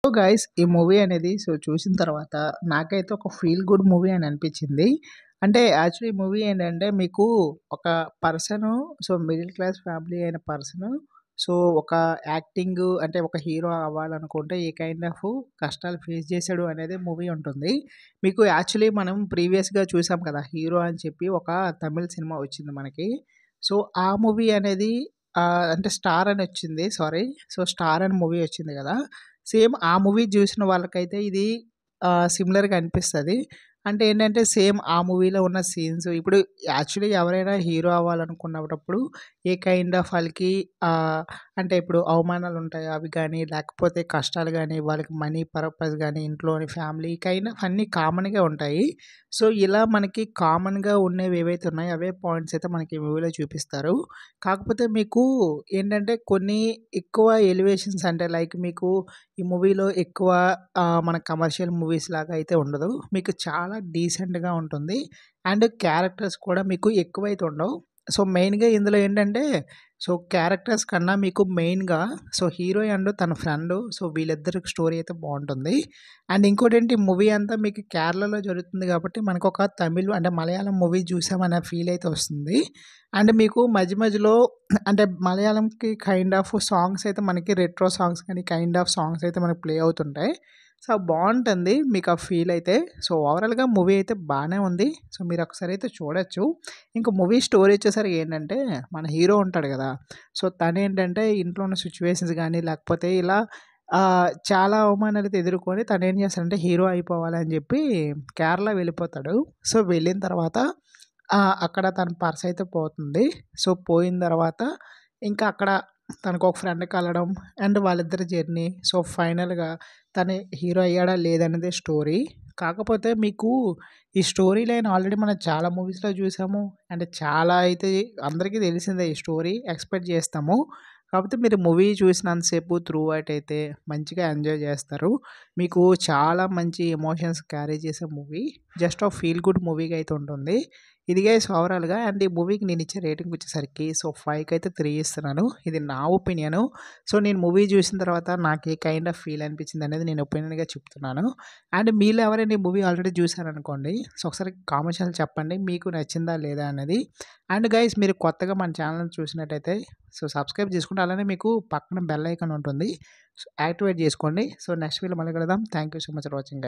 so guys ఈ movie అనేది so చూసిన తర్వాత నాకైతే ఒక ఫీల్ గుడ్ మూవీ అని అనిపించింది అంటే యాక్చువల్లీ ఈ మూవీ ఏంటంటే మీకు ఒక person so middle class family అయిన పర్సన్ సో ఒక యాక్టింగ్ అంటే ఒక హీరో అవ్వాలనుకుంటే ఏ కైండ్ ఆఫ్ కష్టాలు ఫేస్ చేశాడు అనేది మూవీ ఉంటుంది మీకు యాక్చువల్లీ మనం ప్రీవియస్గా చూసాం కదా హీరో అని చెప్పి ఒక తమిళ సినిమా వచ్చింది మనకి సో ఆ మూవీ అనేది ఆ, అంటే స్టార్ అని వచ్చింది సారీ సో స్టార్ అని మూవీ వచ్చింది కదా సేమ్ ఆ మూవీ చూసిన వాళ్ళకైతే ఇది సిమిలర్గా అనిపిస్తుంది అంటే ఏంటంటే సేమ్ ఆ మూవీలో ఉన్న సీన్స్ ఇప్పుడు యాక్చువల్లీ ఎవరైనా హీరో అవ్వాలనుకున్నప్పుడు ఏ కైండ్ ఆఫ్ వాళ్ళకి ఆ, అంటే ఇప్పుడు అవమానాలు ఉంటాయి అవి కానీ లేకపోతే కష్టాలు కానీ వాళ్ళకి మనీ పర్పస్ కానీ ఇంట్లోని ఫ్యామిలీ కైండ్ ఆఫ్ అన్నీ కామన్గా ఉంటాయి సో ఇలా మనకి కామన్గా ఉన్నవి ఏవైతే ఉన్నాయో అవే పాయింట్స్ అయితే మనకి ఈ మూవీలో చూపిస్తారు కాకపోతే మీకు ఏంటంటే కొన్ని ఎక్కువ ఎలివేషన్స్ అంటే లైక్ మీకు ఈ మూవీలో ఎక్కువ ఆ, మన కమర్షియల్ మూవీస్ లాగా అయితే ఉండదు మీకు చాలా డీసెంట్గా ఉంటుంది అండ్ క్యారెక్టర్స్ కూడా మీకు ఎక్కువైతే ఉండవు సో మెయిన్గా ఇందులో ఏంటంటే సో క్యారెక్టర్స్ కన్నా మీకు మెయిన్గా సో హీరో అండ్ తన ఫ్రెండ్ సో వీళ్ళిద్దరికి స్టోరీ అయితే బాగుంటుంది అండ్ ఇంకోటి ఏంటి మూవీ అంతా మీకు కేరళలో జరుగుతుంది కాబట్టి మనకు ఒక తమిళ్ అంటే మలయాళం మూవీ చూసామనే ఫీల్ అయితే వస్తుంది అండ్ మీకు మధ్య మధ్యలో అంటే మలయాళంకి కైండ్ ఆఫ్ సాంగ్స్ అయితే మనకి రెట్రో సాంగ్స్ కానీ కైండ్ ఆఫ్ సాంగ్స్ అయితే మనకి ప్లే అవుతుంటాయి సో బాగుంటుంది మీకు ఆ ఫీల్ అయితే సో ఓవరాల్గా మూవీ అయితే బాగానే ఉంది సో మీరు ఒకసారి అయితే చూడొచ్చు ఇంకా మూవీ స్టోరీ వచ్చేసరికి ఏంటంటే మన హీరో ఉంటాడు కదా సో తను ఏంటంటే ఇంట్లో ఉన్న సిచ్యువేషన్స్ కానీ లేకపోతే ఇలా ఆ, చాలా అవమానాలు అయితే ఎదుర్కొని తను ఏం చేస్తాడంటే హీరో అయిపోవాలని చెప్పి కేరళ వెళ్ళిపోతాడు సో వెళ్ళిన తర్వాత ఆ, అక్కడ తన పర్స్ అయితే పోతుంది సో పోయిన తర్వాత ఇంకా అక్కడ తనకు ఒక ఫ్రెండ్ కలవడం అండ్ వాళ్ళిద్దరి జర్నీ సో ఫైనల్గా తను హీరో అయ్యాడా లేదనేది స్టోరీ కాకపోతే మీకు ఈ స్టోరీ లైన్ ఆల్రెడీ మనం చాలా మూవీస్లో చూసాము అండ్ చాలా అయితే అందరికీ తెలిసిందే ఈ స్టోరీ ఎక్స్పెక్ట్ చేస్తాము కాకపోతే మీరు మూవీ చూసినంతసేపు త్రూ అవుట్ అయితే మంచిగా ఎంజాయ్ చేస్తారు మీకు చాలా మంచి ఎమోషన్స్ క్యారీ చేసే movie just of feel good మూవీగా అయితే ఉంటుంది ఇది గైస్ ఓవరాల్గా అండ్ ఈ మూవీకి నేను ఇచ్చే రేటింగ్ వచ్చేసరికి సో ఫైవ్కి అయితే త్రీ ఇస్తున్నాను ఇది నా ఒపీనియన్ సో నేను మూవీ చూసిన తర్వాత నాకు ఏ కైండ్ ఆఫ్ ఫీల్ అనిపించింది అనేది నేను ఒపీనియన్గా చెప్తున్నాను అండ్ మీరు ఎవరైనా ఈ మూవీ ఆల్రెడీ చూసారనుకోండి సో ఒకసారి కామెంట్స్లో చెప్పండి మీకు నచ్చిందా లేదా అనేది అండ్ గైస్ మీరు కొత్తగా మన ఛానల్ చూసినట్టయితే సో సబ్స్క్రైబ్ చేసుకుంటే అలానే మీకు పక్కన బెల్ ఐకాన్ ఉంటుంది సో యాక్టివేట్ చేసుకోండి సో నెక్స్ట్ వీడియో మళ్ళీ కలుద్దాం thank you so much for watching